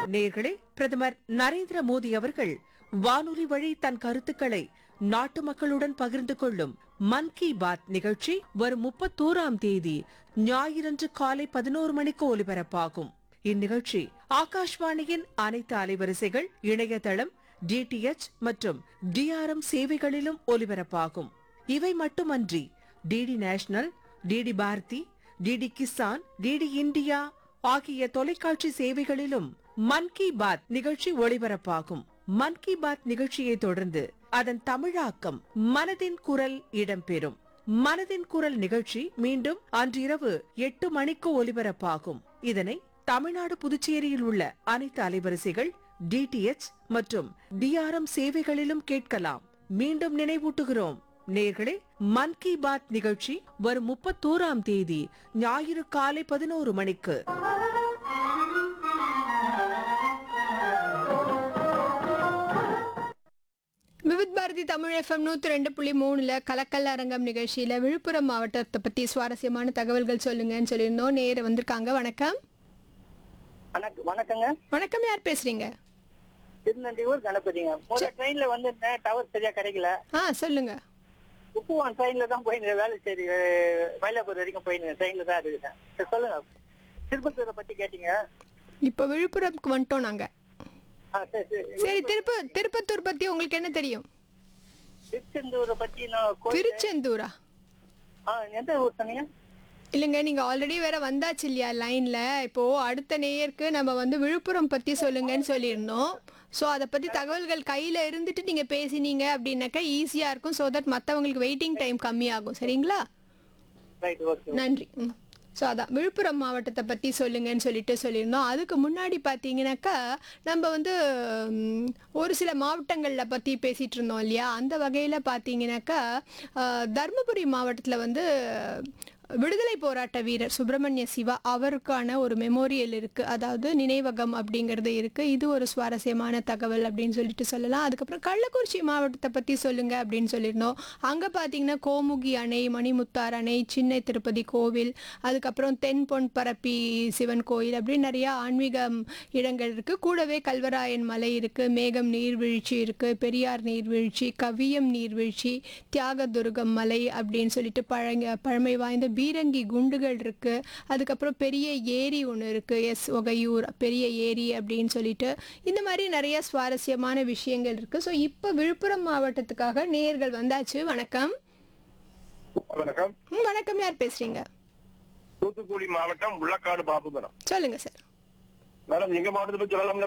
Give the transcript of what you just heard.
நேர்களே பிரதமர் நரேந்திர மோடி அவர்கள் வானொலி வழி தன் கருத்துக்களை நாட்டு மக்களுடன் பகிர்ந்து கொள்ளும் மன் கி பாத் நிகழ்ச்சி வரும் முப்பத்தோராம் தேதி ஞாயிறன்று காலை பதினோரு மணிக்கு ஒலிபரப்பாகும் இந்நிகழ்ச்சி ஆகாஷ்வாணியின் அனைத்து அலைவரிசைகள் இணையதளம் டிடிஎச் மற்றும் டிஆர்எம் சேவைகளிலும் ஒலிபரப்பாகும் இவை மட்டுமன்றி DD national DD Bharati DD Kisan DD India ஆகிய தொலைக்காட்சி சேவைகளிலும் மன் கி பாத் நிகழ்ச்சி ஒளிபரப்பாகும் மன் கி பாத் நிகழ்ச்சியை தொடர்ந்து அதன் தமிழாக்கம் மனதின் குரல் இடம்பெறும் மனதின் குரல் நிகழ்ச்சி மீண்டும் அன்றிரவு எட்டு மணிக்கு ஒலிபரப்பாகும் இதனை தமிழ்நாடு புதுச்சேரியில் உள்ள அனைத்து அலைவரிசைகள் டிடிஎச் மற்றும் டிஆர்எம் சேவைகளிலும் கேட்கலாம் மீண்டும் நினைவூட்டுகிறோம் நேர்களே மன் கி பாத் நிகழ்ச்சி வரும் முப்பத்தோராம் தேதி ஞாயிறு காலை பதினோரு மணிக்கு விவித் பாரதி தமிழ் எஃப்எம் நூற்றி ரெண்டு புள்ளி மூணுல கலக்கல் அரங்கம் நிகழ்ச்சியில் விழுப்புரம் மாவட்டத்தை பற்றி சுவாரஸ்யமான தகவல்கள் சொல்லுங்கன்னு சொல்லியிருந்தோம் நேர வந்திருக்காங்க வணக்கம் வணக்கம் வணக்கங்க வணக்கம் யார் பேசுறீங்க திருநெல்வேலூர் கணபதிங்க முதல்ல ட்ரெயின்ல வந்து டவர் சரியா கிடைக்கல ஆ சொல்லுங்க உப்புவான் ட்ரெயின்ல தான் போயிருந்தேன் வேலை சரி மயிலாப்பூர் வரைக்கும் போயிருந்தேன் ட்ரெயின்ல தான் இருக்குங்க சரி, சொல்லுங்க திருப்பத்தூரை பத்தி கேட்டீங்க இப்போ விழுப்புரம்க்கு வந்துட்டோம் நாங்க ஆ, சரி, சரி. சரி திருப்ப திருப்பத்தூர் பத்தி உங்களுக்கு என்ன தெரியும் திருச்செந்தூரை பத்தி நான் கோயில் திருச்செந்தூரா ஆ, எந்த ஊர் சொன்னீங்க இல்லைங்க நீங்க ஆல்ரெடி வேற வந்தாச்சு இல்லையா லைன்ல இப்போ அடுத்த நேயருக்கு நம்ம வந்து விழுப்புரம் பத்தி சொல்லுங்கன்னு சொல்லியிருந்தோம் ஸோ அதை பத்தி தகவல்கள் கையில இருந்துட்டு நீங்க பேசினீங்க அப்படின்னாக்கா ஈஸியா இருக்கும் ஸோ தட் மற்றவங்களுக்கு வெயிட்டிங் டைம் கம்மியாகும் சரிங்களா ரைட் ஓகே நன்றி ஸோ அதான் விழுப்புரம் மாவட்டத்தை பற்றி சொல்லுங்கன்னு சொல்லிட்டு சொல்லியிருந்தோம் அதுக்கு முன்னாடி பார்த்தீங்கன்னாக்கா நம்ம வந்து ம், ஒரு சில மாவட்டங்களில் பற்றி பேசிகிட்டு இருந்தோம் இல்லையா அந்த வகையில் பார்த்தீங்கன்னாக்கா அஹ், தருமபுரி மாவட்டத்தில் வந்து விடுதலை போராட்ட வீரர் சுப்பிரமணிய சிவா அவருக்கான ஒரு மெமோரியல் இருக்குது அதாவது நினைவகம் அப்படிங்கிறது இருக்குது இது ஒரு சுவாரஸ்யமான தகவல் அப்படின்னு சொல்லிட்டு சொல்லலாம் அதுக்கப்புறம் கள்ளக்குறிச்சி மாவட்டத்தை பற்றி சொல்லுங்க அப்படின்னு சொல்லியிருந்தோம் அங்கே பார்த்தீங்கன்னா கோமுகி அணை மணிமுத்தார் அணை சின்ன திருப்பதி கோவில் அதுக்கப்புறம் தென் பொன் பரப்பி சிவன் கோயில் அப்படின்னு நிறையா ஆன்மீக இடங்கள் இருக்குது கூடவே கல்வராயன் மலை இருக்குது மேகம் நீர்வீழ்ச்சி இருக்குது பெரியார் நீர்வீழ்ச்சி கவியம் நீர்வீழ்ச்சி தியாகதுர்கம் மலை அப்படின்னு சொல்லிட்டு பழங்க பழமை வாய்ந்த பீரங்கி குண்டுகள் இருக்கு அதுக்கப்புறம் பெரிய ஏரி ஒன்று இருக்கு எஸ் ஒகையூர் பெரிய ஏரி அப்படின்னு சொல்லிட்டு இந்த மாதிரி நிறைய சுவாரஸ்யமான விஷயங்கள் இருக்கு ஸோ இப்போ விழுப்புரம் மாவட்டத்துக்காக நேயர்கள் வந்தாச்சு வணக்கம் வணக்கம் ம், வணக்கம் யார் பேசுறீங்க தூத்துக்குடி மாவட்டம் உள்ளக்காடு பாபுபுரம் சொல்லுங்க சார் மேடம் எங்க மாவட்டத்தை பத்தி சொல்லலாம்ல